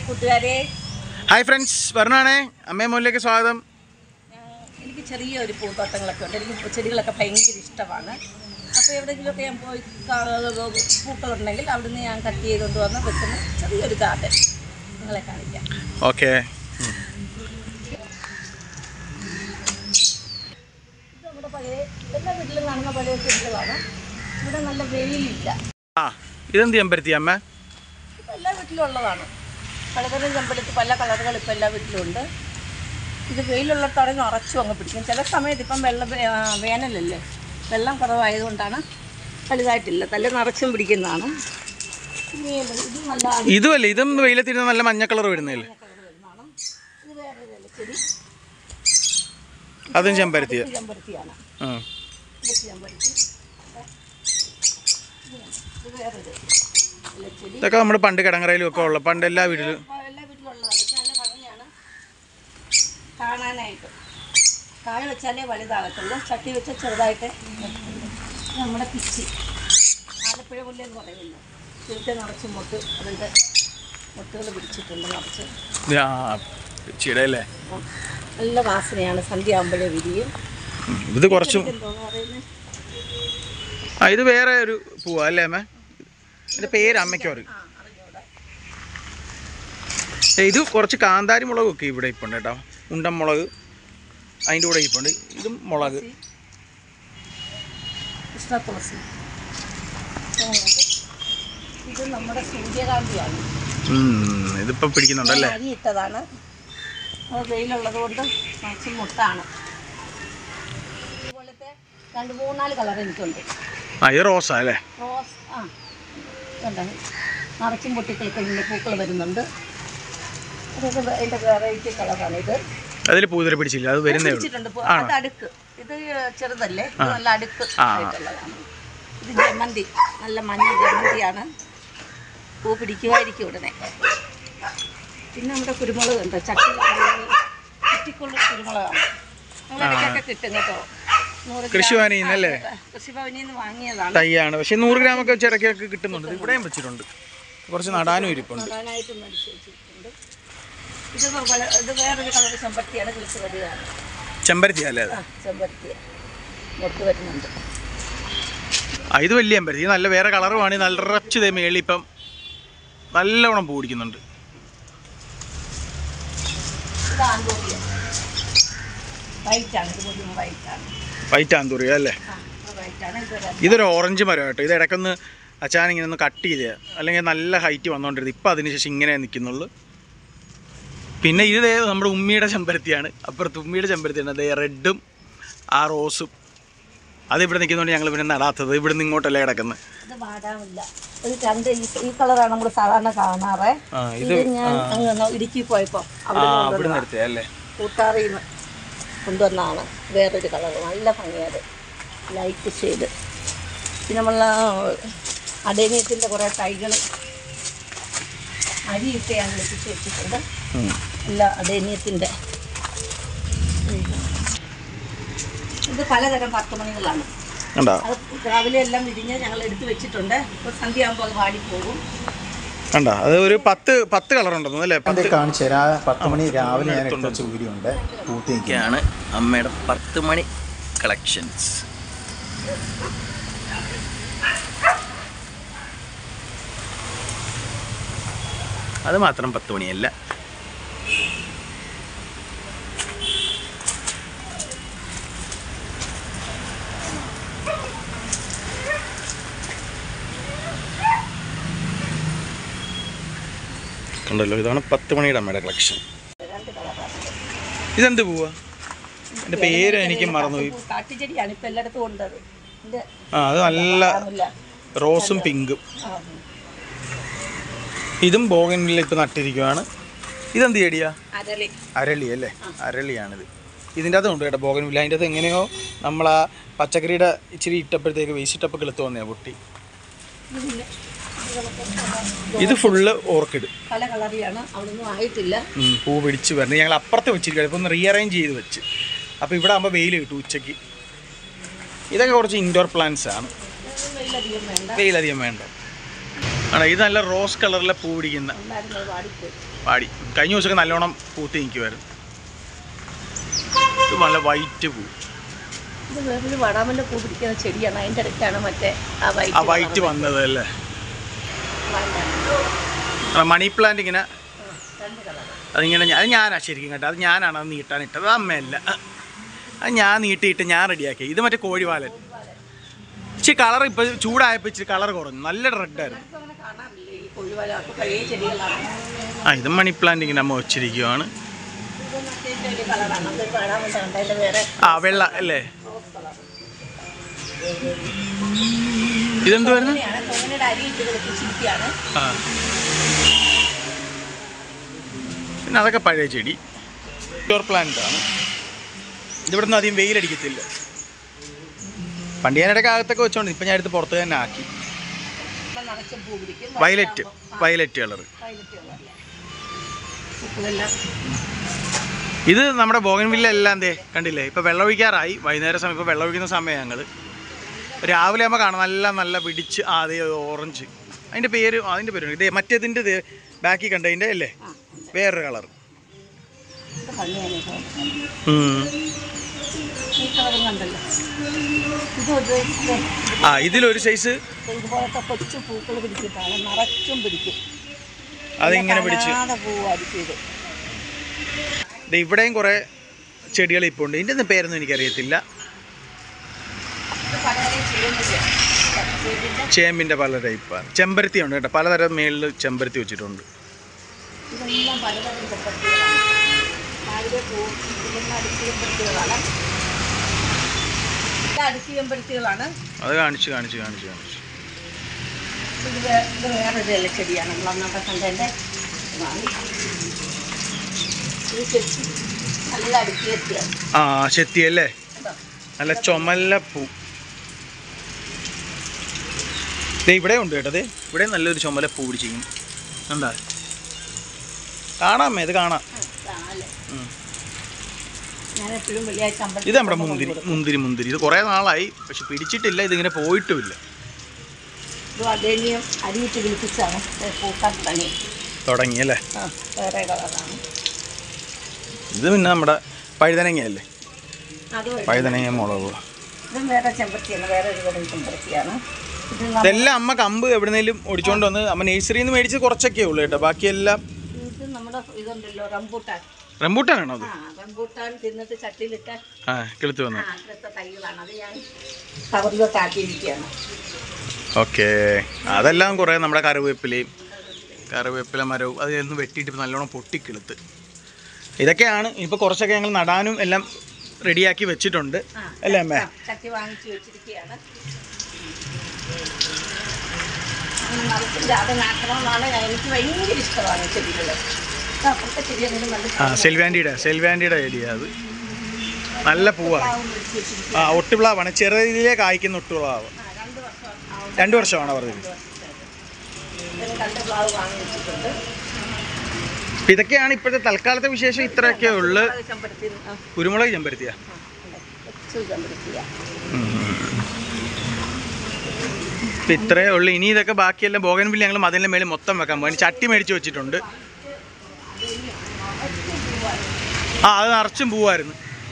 കൂട്ടുകാരെ hi friends പറഞ്ഞാണേ അമ്മയും മോനിലേക്ക് സ്വാഗതം ഞാൻ- എനിക്ക് ചെറിയൊരു പൂന്തോട്ടങ്ങളൊക്കെ ഉണ്ട് എനിക്ക് ചെടികളൊക്കെ ഭയങ്കര ഇഷ്ടമാണ് അപ്പോൾ എവിടെയെങ്കിലുമൊക്കെ ഞാൻ പോയി കാ- പൂക്കളുണ്ടെങ്കിൽ അവിടുന്ന് ഞാൻ കട്ട് ചെയ്തുകൊണ്ട് വന്ന് വെക്കുന്ന ചെറിയൊരു ഗാർഡൻ നിങ്ങളെ കാണിക്കാം ഓക്കെ ഇത് നമ്മുടെ പഴയ എല്ലാ വീട്ടിലും കാണുന്ന പഴയ ചെടികളാണ് ഇവിടെ നല്ല വെയിലില്ല ആ ഇതെന്ത് ചെമ്പരത്തി അമ്മ ഇപ്പം എല്ലാ വീട്ടിലും ഉള്ളതാണ് പലതരം ചെമ്പലത്ത് പല കളറുകൾ ഇപ്പം എല്ലാ വീട്ടിലും ഉണ്ട് ഇത് വെയിലുള്ളിടത്തോടെ നിറച്ചു അങ്ങ് പിടിക്കും ചില സമയത്ത് ഇപ്പം വെള്ളം വേ- ആ, വേനലല്ലേ വെള്ളം കുറവായതുകൊണ്ടാണ് വലുതായിട്ടില്ല തല്ല നിറച്ചും പിടിക്കുന്നതാണ് ഇനി ഇത് നല്ല ഇതുമല്ലേ ഇതും വെയിലത്തിരുന്ന നല്ല മഞ്ഞ കളർ വരുന്നില്ലേ കളർ വരുന്നതാണ് ഇത് വേറൊരു ഇലച്ചെടി അതും ചെമ്പരത്തിയ ഇത് ചെമ്പരത്തിയാണ് ആ ഇത് ചെമ്പരത്തി ഇത് വേറൊരു ഇലച്ചെടി ഇതൊക്കെ നമ്മുടെ പണ്ട് കിടങ്ങറയിലും ഒക്കെ ഉള്ള പണ്ട് എല്ലാ വീട്ടിലും ഇപ്പൊ എല്ലാ വീട്ടിലും ഉള്ളതാണ് പക്ഷെ നല്ല ഭംഗിയാണ് കാണാനായിട്ട് കായ വെച്ചാലേ വലുതാകത്തുള്ളൂ ചട്ടി വെച്ച് ചെറുതായിട്ട് ഇത് നമ്മുടെ പിച്ചി ആലപ്പുഴ പുല്ല് എന്ന് പറയുമല്ലോ ചുരുത്തെ നിറച്ച് മുട്ട് അതിൻ്റെ മുട്ടുകൾ പിടിച്ചിട്ടുണ്ട് നിറച്ച് ആ ചിട അല്ലേ അപ്പം നല്ല വാസനയാണ് സന്ധ്യ ആകുമ്പോഴേ വിരിയും ഉം, ഇത് കുറച്ചും എന്തോന്ന് പറയുന്നത് ആ ഇത് വേറെ ഒരു പൂവാ അല്ലേ അമ്മ ഇതിന്റെ പേര് അമ്മയ്ക്ക് പറയും ആ അറിഞ്ഞൂടാ ഏ, ഇത് കുറച്ച് കാന്താരി മുളകൊക്കെ ഇവിടെ ഇപ്പം കേട്ടോ ഉണ്ടൻ മുളക് അതിൻ്റെ കൂടെ ഇപ്പുണ്ട് ഇതും മുളക് കൃഷ്ണ തുളസി ഇത് ഇത് നമ്മുടെ സൂര്യകാന്തിയാണ് ഉം, ഇതിപ്പോ പിടിക്കുന്നുണ്ടല്ലേ അരി ഇട്ടതാണ് അത് വെയിലുള്ളത് കൊണ്ട് കുറച്ച് മുട്ടാണ് ഇതുപോലത്തെ രണ്ട് മൂന്നാല് കളർ എനിക്കുണ്ട് ആ ഇത് റോസാ അല്ലേ റോസ് ആ കണ്ടോ നിറച്ചും പൊട്ടിക്കിളിക്കുന്നുണ്ട് പൂക്കൾ വരുന്നുണ്ട് അതൊക്കെ വെ- അതിൻ്റെ വെറൈറ്റി കളറാണ് ഇത് അതിൽ പൂതിര പിടിച്ചില്ല അത് വരുന്നേ ഉള്ളൂ പിടിച്ചിട്ടുണ്ട് പൂ- അത് അടുക്ക് ഇത് ചെറുതല്ലേ ഇത് നല്ല അടുക്ക് ആ. ആയിട്ടുള്ളതാണ് ഇത് ജമന്തി നല്ല മഞ്ഞ ജമന്തിയാണ് പൂ പിടിക്കുമായിരിക്കും ഉടനെ പിന്നെ നമ്മുടെ കുരുമുളക് ഉണ്ട് ചട്ടി ചട്ടിക്കുള്ള കുരുമുളകാണ് നമ്മളിടയ്ക്കൊക്കെ കിട്ടും കേട്ടോ നൂറ് ഗ്രാം- കൃഷിഭവനിൽ നിന്നല്ലേ? ആ, കൃഷിഭവനിൽ നിന്ന് വാങ്ങിയതാണ് തൈയാണ് പക്ഷെ നൂറ് ഗ്രാമൊക്കെ ചിരക്കൊക്കെ കിട്ടുന്നുണ്ട് ഇത് ഇവിടെയും വെച്ചിട്ടുണ്ട് കുറച്ച് നടാനും ഇരിപ്പുണ്ട് നടാനായിട്ട് മേടിച്ച് വെച്ചിട്ടുണ്ട് ഇത് പല- ഇത് വേറൊരു കളർ ചെമ്പരത്തിയാണ് കിളിച്ച് വരികയാണ് ചെമ്പരത്തി അല്ലേ അത് ആ ചെമ്പരത്തി മൊട്ട് വരുന്നുണ്ട് ആ ഇത് വലിയ ചെമ്പരത്തി ഇത് നല്ല വേറെ കളറുമാണ് നല്ല നിറച്ച് തേ മേളി ഇപ്പം നല്ലവണ്ണം പൂ പിടിക്കുന്നുണ്ട് ഇത് ആന്തൂറിയ വൈറ്റാണ് ഇത് മുഴുവൻ വൈറ്റാണ് വൈറ്റ് ആന്തൂറിയ അല്ലേ ആ ഇത് വൈറ്റാണ് ഇത് red. ഇതൊരു ഓറഞ്ച് മരം കേട്ടോ ഇത് ഇടയ്ക്കൊന്ന് അച്ചാൻ ഇങ്ങനെ ഒന്ന് കട്ട് ചെയ്തേ അല്ലെങ്കിൽ നല്ല ഹൈറ്റ് വന്നുകൊണ്ടിരുന്നത് ഇപ്പം അതിനുശേഷം ഇങ്ങനെ നിൽക്കുന്നുള്ളൂ പിന്നെ ഇത് ദേ നമ്മുടെ ഉമ്മിയുടെ ചെമ്പരത്തിയാണ് അപ്പുറത്ത് ഉമ്മിയുടെ ചെമ്പരത്തിയാണ് അതേ റെഡും ആ റോസും അത് ഇവിടെ നിൽക്കുന്നതുകൊണ്ട് ഞങ്ങൾ പിന്നെ നടാത്തത് ഇവിടെ നിന്ന് ഇങ്ങോട്ടല്ലേ കിടക്കുന്നത് ഇത് വാടാമില്ല ഇത് രണ്ട് ഈ ഈ കളറാണ് നമ്മൾ സാധാരണ കാണാറേ ആ ഇത് ഞാൻ അങ്ങ് ന- ഇടുക്കി പോയപ്പോൾ ആ അവിടെ ഇവിടെ നിർത്തിയ അല്ലേ കൂട്ടാറിയിൽ നിന്ന് കൊണ്ടുവന്നതാണ് വേറൊരു കളർ നല്ല ഭംഗിയത് ലൈറ്റ് ഷെയ്ഡ് പിന്നെ നമ്മൾ അടേനിയത്തിൻ്റെ കുറേ തൈകൾ അരിയിട്ട് ഞാൻ വെച്ചിട്ട് വെച്ചിട്ടുണ്ട് ഉം. എല്ലാ അടേനിയത്തിൻ്റെ ഇത് പലതരം പത്തുമണികളാണ് കണ്ടോ അത് രാവിലെ എല്ലാം വിരിഞ്ഞ് ഞങ്ങൾ എടുത്ത് വെച്ചിട്ടുണ്ട് ഇപ്പോൾ സന്ധ്യയാകുമ്പോൾ അത് വാടിപ്പോകും കണ്ടോ അത് ഒരു പത്ത് പത്ത് കളർ ഉണ്ടെന്നു അല്ലേ പത്ത് കാണിച്ചു തരാം പത്ത് മണി രാവിലെ ഞാൻ എടുത്ത ചൂരിയുണ്ട് പൂത്തി നിൽക്കുന്നത് ഇതൊക്കെയാണ് അമ്മയുടെ പത്ത് മണി കളക്ഷൻസ് അത് മാത്രം പത്ത് മണിയല്ല കണ്ടല്ലോ ഇതാണ് പത്ത് മണിയുടെ അമ്മയുടെ കളക്ഷൻ ഇതെന്ത് പോവാ എൻ്റെ പേര് എനിക്ക് മറന്നുപോയി കാട്ടുചെടിയാണ് ഇപ്പം എല്ലായിടത്തും ഉണ്ടത് ഇതിൻ്റെ ആ അത് നല്ല ഇല്ല റോസും പിങ്കും ആ ഇതും ബോഗനിൽ ഇപ്പം നട്ടിരിക്കുവാണ് ഇതെന്ത് ചെടിയാ അരളി അരളി അല്ലേ അരളിയാണിത് ഇതിൻ്റെ അകത്ത് ഉണ്ട് കേട്ടോ ബോഗനില്ല അതിൻ്റെ അകത്ത് എങ്ങനെയോ നമ്മൾ ആ പച്ചക്കറിയുടെ ഇച്ചിരി ഇട്ടപ്പോഴത്തേക്ക് വേസ്റ്റ് ഇട്ടപ്പോൾ കിളുത്ത് വന്നേ പൊട്ടി ഇതില്ല ഇത് ഫുള്ള് ഓർക്കിഡ് പല കളറിയാണ് അവിടൊന്നും ആയിട്ടില്ല ഉം, പൂ പിടിച്ച് വരുന്നത് ഞങ്ങൾ അപ്പുറത്ത് വെച്ചിരിക്കുകയാണ് ഇപ്പോൾ ഒന്ന് റീഅറേഞ്ച് ചെയ്ത് വെച്ച് അപ്പോൾ ഇവിടെ ആകുമ്പോൾ വെയിൽ കിട്ടും ഉച്ചയ്ക്ക് ഇതൊക്കെ കുറച്ച് ഇൻഡോർ പ്ലാന്റ്സ് ആണ് വെയിലധികം വേണ്ട വെയിലധികം വേണ്ട ആണ് ഇത് നല്ല റോസ് കളറിലെ പൂ പിടിക്കുന്ന ഉണ്ടായിരുന്നത് വാടിപ്പോയി പാടി കഴിഞ്ഞ ദിവസമൊക്കെ നല്ലോണം പൂത്ത് നിൽക്കുമായിരുന്നു ഇത് നല്ല വൈറ്റ് പൂ ഇത് വേറൊരു വടാമല്ല പൂ പിടിക്കുന്ന ചെടിയാണ് അതിൻ്റെ ഇടയ്ക്കാണ് മറ്റേ ആ വൈറ്റ് ആ വൈറ്റ് വന്നത് അല്ലേ ആ, മണി പ്ലാന്റ് ഇങ്ങനെ രണ്ട് കളർ അതിങ്ങനെ ഞാൻ അത് ഞാനാ ശരിക്കും കേട്ടോ അത് ഞാനാണ് അത് നീട്ടാനിട്ടത് അത് അമ്മയല്ല അത് ഞാൻ നീട്ടിയിട്ട് ഞാൻ റെഡിയാക്കി ഇത് മറ്റേ കോഴിവാലൻ ഇച്ചിരി കളർ ഇപ്പോൾ ചൂടായപ്പോൾ ഇച്ചിരി കളർ കുറഞ്ഞു നല്ല റെഡായിരുന്നു ഇപ്പൊ അങ്ങനെ കാണാറില്ല ഈ കൊഴുവല ഒക്കെ പഴയ ചെടികളാണ് ആ ഇത് മണി പ്ലാന്റ് ഇങ്ങനെ അമ്മ വെച്ചിരിക്കുവാണ് ഇത് മറ്റേ ഒരു കളറാണ് അത് വടാമല്ല കണ്ട അതിൻ്റെ വേറെ ആ വെള്ള അല്ലേ റോസ് കളർ ഇതെന്തുവായിരുന്നു അങ്ങനെയാണ് തോന്നയുടെ അരി ഇട്ട് കളിപ്പിച്ചിരിക്കുകയാണ് ആ പിന്നെ അതൊക്കെ പഴയ ചെടി ഇൻഡോർ പ്ലാന്റ് ആണ് ഇതിവിടെ നിന്ന് അധികം വെയിലടിക്കത്തില്ല പണ്ട് ഞാൻ ഇടയ്ക്ക് അകത്തൊക്കെ വെച്ചോണ്ട് ഇപ്പം ഞാൻ എടുത്ത് പുറത്ത് തന്നെ ആക്കി ഇപ്പം നിറച്ച് പൂ പിടിക്കും വയലറ്റ് വയലറ്റ് കളർ വയലറ്റ് കളറല്ലേ പൂക്കളെല്ലാം ഇത് നമ്മുടെ ബോഗൻവില്ല എല്ലാം എന്തേ കണ്ടില്ലേ ഇപ്പോൾ വെള്ളമൊഴിക്കാറായി വൈകുന്നേരം സമയം ഇപ്പോൾ വെള്ളമൊഴിക്കുന്ന സമയം ഞങ്ങൾ രാവിലെ ആകുമ്പോൾ കാണാം നല്ല നല്ല പിടിച്ച് ആ അതേ ഓറഞ്ച് അതിൻ്റെ പേര് അതിൻ്റെ പേര് ഇതേ മറ്റേതിൻ്റെ ഇത് ബാക്കി കണ്ടതിൻ്റെ അല്ലേ ആ വേറൊരു കളർ ഇത് ഭംഗിയാണ് ഈ കളർ. ഈ കളറും കണ്ടല്ലോ ഇത് ഒരു ആ ഇതിലൊരു സൈസ് ഇതുപോലത്തെ കൊച്ചു പൂക്കൾ പിടിച്ചിട്ടാണ് നിറച്ചും പിടിക്കും അതിങ്ങനെ പിടിച്ച് കാണാതെ പൂവായിരിക്കും ഇത് ദേ ഇവിടെയും കുറേ ചെടികൾ ഇപ്പോൾ ഉണ്ട് ഇതിൻ്റെ ഒന്നും പേരൊന്നും എനിക്കറിയത്തില്ല ഇത് പലതരം ചെയ്യുന്നില്ല ഇതിൻ്റെ ചേമ്പിൻ്റെ പല ടൈപ്പാണ് ചെമ്പരത്തി ഉണ്ട് കേട്ടോ പലതരം മേളിൽ ചെമ്പരത്തി വെച്ചിട്ടുണ്ട് ഇതെല്ലാം പലതരം ചെമ്പരത്തികളാണ് രാവിലെ പോകും ഇതെല്ലാം അടുക്കി ചെമ്പരത്തികളാണ് ഇത് അടുക്കി ചെമ്പരത്തികളാണ് അത് കാണിച്ച് കാണിച്ച് കാണിച്ച് കാണിച്ച് ഇത് വേ- ഇത് വേറൊരു ഇലച്ചെടിയാണ് നമ്മൾ അന്നത്തെ കണ്ടതിൻ്റെ ഇതാണ്. ഇത് ചെത്തി നല്ല അടുക്കി എത്തിയാണ് ആ ചെത്തി അല്ലേ കേട്ടോ നല്ല ചുമല്ല പൂ ദേ ഇവിടെ ഉണ്ട് കേട്ടോ ദേ ഇവിടെ നല്ലൊരു ചുമല പൂ പിടിച്ചിരിക്കും കണ്ടാ കാണാമേ ഇത് കാണാം ഇതാണല്ലേ ഉം. ഞാൻ എപ്പോഴും വെള്ളിയാഴ്ച അമ്പലത്തിൽ ഇത് നമ്മുടെ പോകുമ്പോൾ മുന്തിരി കൊണ്ടുകൊടുക്കും. മുന്തിരി മുന്തിരി ഇത് കുറേ നാളായി പക്ഷെ പിടിച്ചിട്ടില്ല ഇതിങ്ങനെ പോയിട്ടുമില്ല ഇത് അതേനിയും അരിയിട്ട് വിളിപ്പിച്ചാണ് ഇത് പൂക്കാൻ തുടങ്ങി തുടങ്ങി അല്ലേ ആ വേറെ കളറാണ് ഇത് പിന്നെ നമ്മുടെ പഴുതനങ്ങയല്ലേ അത് പഴുതനങ്ങ മുളക് ഇതും വേറെ ചെമ്പരത്തിയാണ് വേറെ ഒരു തരം ചെമ്പരത്തിയാണ് ഇത് നമ്മ- ഇതെല്ലാം അമ്മ കമ്പ് എവിടുന്നേലും ഒടിച്ചോണ്ട് വന്ന് അമ്മ നേഴ്സറിയിൽ നിന്ന് മേടിച്ച് കുറച്ചൊക്കെ ഉള്ളു കേട്ടോ ബാക്കിയെല്ലാം ഇത് നമ്മുടെ ഇതുണ്ടല്ലോ റംബൂട്ടാൻ റംബൂട്ടാനാണോ അത് ആ റംബൂട്ടാൻ തിന്നിട്ട് ചട്ടിയിലിട്ട് ആ കിളുത്ത് വന്നു ആ അങ്ങനത്തെ തൈകളാണ് അത് ഞാൻ കവറിലോട്ട് ആക്കിയിരിക്കുകയാണ് ഓക്കെ അതെല്ലാം കുറേ നമ്മുടെ കറിവേപ്പിലയും കറിവേപ്പില മരവും അതൊന്ന് വെട്ടിയിട്ട് ഇപ്പം നല്ലോണം പൊട്ടിക്കിളുത്ത് ഇതൊക്കെയാണ് ഇപ്പോൾ കുറച്ചൊക്കെ ഞങ്ങൾ നടാനും എല്ലാം റെഡിയാക്കി വെച്ചിട്ടുണ്ട് ആ, അല്ലേ അമ്മേ ആ, ചട്ടി വാങ്ങിച്ചു വെച്ചിരിക്കുകയാണ് അങ്ങനെ നിറച്ചില്ല അത് നാട്ടണമെന്നാണ് ഞാൻ- എനിക്ക് ഭയങ്കര ഇഷ്ടമാണ് ചെടികൾ അപ്പുറത്തെ ചെടിയാണെങ്കിലും നല്ല ആ സെൽവാൻഡിയുടെ സെൽവാൻഡിയുടെ ഏരിയ അത് നല്ല പൂവാണ് പാവം പിടിച്ച് വെച്ചിരിക്കും. ആ ഒട്ടുപ്ലാവാണ് ചെറിയ രീതിയിലേ കായ്ക്കുന്ന ഒട്ടുപ്ലാവ് ആ, രണ്ട് വർഷം ആവും. രണ്ട് വർഷമാണ് പറഞ്ഞത് ഇതിന് രണ്ട് പ്ലാവ് വാങ്ങി വെച്ചിട്ടുണ്ട് അപ്പം ഇതൊക്കെയാണ് ഇപ്പോഴത്തെ തൽക്കാലത്തെ വിശേഷം ഇത്രയൊക്കെ ഉള്ളു അത് ചെമ്പരത്തി ആ, കുരുമുളക് ചെമ്പരത്തിയാ ആ, ഉണ്ട്. കൊച്ചു ചെമ്പരത്തിയാ ഇപ്പം ഇത്രയേ ഉള്ളൂ ഇനി ഇതൊക്കെ ബാക്കിയെല്ലാം ബോഗൻവില്ല ഞങ്ങൾ മതിലിൻ്റെ മേളിൽ മൊത്തം വെക്കാൻ പോകും ചട്ടി മേടിച്ച് വെച്ചിട്ടുണ്ട് ആ അത് നിറച്ചും പൂവായിരുന്നു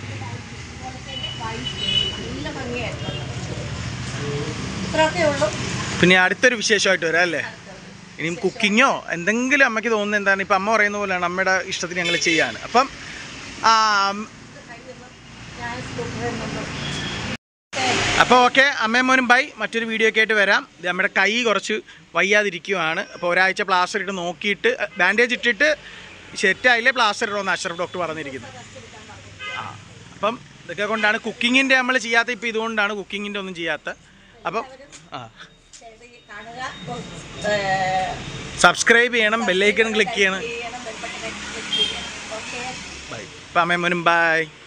നല്ല ഭംഗിയായിരുന്നു ഇത്രയൊക്കെ ഉള്ളൂ പിന്നെ അടുത്തൊരു വിശേഷമായിട്ട് വരാം അല്ലേ ഇനിയും കുക്കിങ്ങോ എന്തെങ്കിലും അമ്മയ്ക്ക് തോന്നുന്നത് എന്താണ് ഇപ്പം അമ്മ പറയുന്ന പോലെയാണ് അമ്മയുടെ ഇഷ്ടത്തിന് ഞങ്ങൾ ചെയ്യാണ് അപ്പം ആ, ഞാൻ സ്കൂട്ടറിൽ നിന്ന് അപ്പോൾ ഓക്കെ അമ്മയും മോനും ബൈ മറ്റൊരു വീഡിയോ ഒക്കെ ആയിട്ട് വരാം ഇത് നമ്മുടെ കൈ കുറച്ച് വയ്യാതിരിക്കുവാണ് അപ്പോൾ ഒരാഴ്ച പ്ലാസ്റ്റർ ഇട്ട് നോക്കിയിട്ട് ബാൻഡേജ് ഇട്ടിട്ട് സെറ്റായില്ലേ പ്ലാസ്റ്റർ ഇടണമെന്ന് അഷറഫ് ഡോക്ടർ പറഞ്ഞിരിക്കുന്നത് ആ അപ്പം ഇതൊക്കെ കൊണ്ടാണ് കുക്കിങ്ങിൻ്റെ നമ്മൾ ചെയ്യാത്ത ഇപ്പോൾ ഇതുകൊണ്ടാണ് കുക്കിങ്ങിൻ്റെ ഒന്നും ചെയ്യാത്ത അപ്പം ആ ചെയ്ത് കാണുക ഏഹ്, സബ്സ്ക്രൈബ് ചെയ്യണം ബെല്ലൈക്കൺ ക്ലിക്ക് ചെയ്യണം ചെയ്യണം ബെൽബട്ടൺ ക്ലിക്ക് ചെയ്യണം ഓക്കെ ബൈ ഇപ്പം അമ്മയും മോനും ബൈ